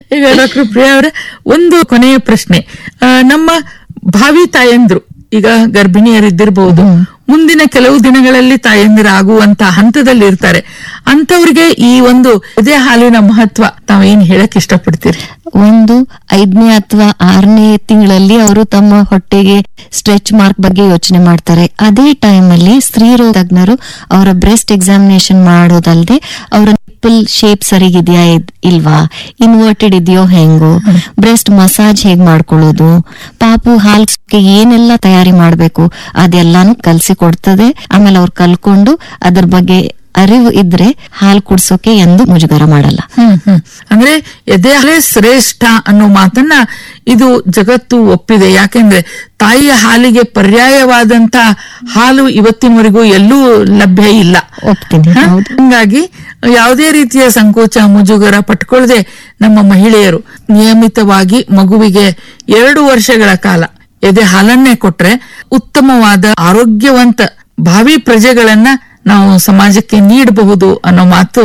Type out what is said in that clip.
ಈಗ ಡಾಕ್ಟರ್ ಪ್ರಿಯಾ ಅವರೇ ಒಂದು ಕೊನೆಯ ಪ್ರಶ್ನೆ ಆ, ನಮ್ಮ ಭಾವಿ ತಾಯಂದ್ರು ಈಗ ಗರ್ಭಿಣಿಯರಿದ್ದಿರಬಹುದು ಮುಂದಿನ ಕೆಲವು ದಿನಗಳಲ್ಲಿ ತಾಯಂದಿರ ಆಗುವಂತ ಹಂತದಲ್ಲಿ ಇರ್ತಾರೆ ಅಂತವ್ರಿಗೆ ಈ ಒಂದು ಎದೆ ಹಾಲಿನ ಮಹತ್ವ ತಾವೇನ್ ಹೇಳಕ್ ಇಷ್ಟಪಡ್ತೀರಿ ಒಂದು ಐದನೇ ಅಥವಾ ಆರನೇ ತಿಂಗಳಲ್ಲಿ ಅವರು ತಮ್ಮ ಹೊಟ್ಟೆಗೆ ಸ್ಟ್ರೆಚ್ ಮಾರ್ಕ್ ಬಗ್ಗೆ ಯೋಚನೆ ಮಾಡ್ತಾರೆ ಅದೇ ಟೈಮ್ ಅಲ್ಲಿ ಸ್ತ್ರೀರೋಗ ತಜ್ಞರು ಅವರ ಬ್ರೆಸ್ಟ್ ಎಕ್ಸಾಮಿನೇಷನ್ ಮಾಡೋದಲ್ದೆ ಅವರ ನಿಪ್ಪಲ್ ಶೇಪ್ ಸರಿಗಿದೆಯಾ ಇದ್- ಇಲ್ವಾ ಇನ್ವರ್ಟೆಡ್ ಇದೆಯೋ ಹೆಂಗು ಬ್ರೆಸ್ಟ್ ಮಸಾಜ್ ಹೇಗ್ ಮಾಡ್ಕೊಳ್ಳೋದು ಪಾಪು ಹಾಲ್ಗೆ ಏನೆಲ್ಲ ತಯಾರಿ ಮಾಡ್ಬೇಕು ಅದೆಲ್ಲಾನು ಕಲ್ಸಿ ಕೊಡ್ತದೆ ಆಮೇಲೆ ಅವ್ರು ಕಲ್ಕೊಂಡು ಅದ್ರ ಬಗ್ಗೆ ಅರಿವು ಇದ್ರೆ ಹಾಲು ಕುಡ್ಸೋಕೆ ಎಂದು ಮುಜುಗರ ಮಾಡಲ್ಲ ಹ್ಮ್ ಹ್ಮ್ ಅಂದ್ರೆ ಎದೆ ಹಾಲೇ ಶ್ರೇಷ್ಠ ಅನ್ನೋ ಮಾತನ್ನ ಇದು ಜಗತ್ತು ಒಪ್ಪಿದೆ ಯಾಕೆಂದ್ರೆ ತಾಯಿಯ ಹಾಲಿಗೆ ಪರ್ಯಾಯವಾದಂತ ಹಾಲು ಇವತ್ತಿನವರೆಗೂ ಎಲ್ಲೂ ಲಭ್ಯ ಇಲ್ಲ ಒಪ್ತೀನಿ ಹ? ಹೌದು ಹಂಗಾಗಿ ಯಾವುದೇ ರೀತಿಯ ಸಂಕೋಚ ಮುಜುಗರ ಪಟ್ಕೊಳ್ಳದೆ ನಮ್ಮ ಮಹಿಳೆಯರು ನಿಯಮಿತವಾಗಿ ಮಗುವಿಗೆ ಎರಡು ವರ್ಷಗಳ ಕಾಲ ಎದೆ ಹಾಲನ್ನೇ ಕೊಟ್ರೆ ಉತ್ತಮವಾದ ಆರೋಗ್ಯವಂತ ಭಾವಿ ಪ್ರಜೆಗಳನ್ನ ನಾವು ಸಮಾಜಕ್ಕೆ ನೀಡಬಹುದು ಅನ್ನೋ ಮಾತು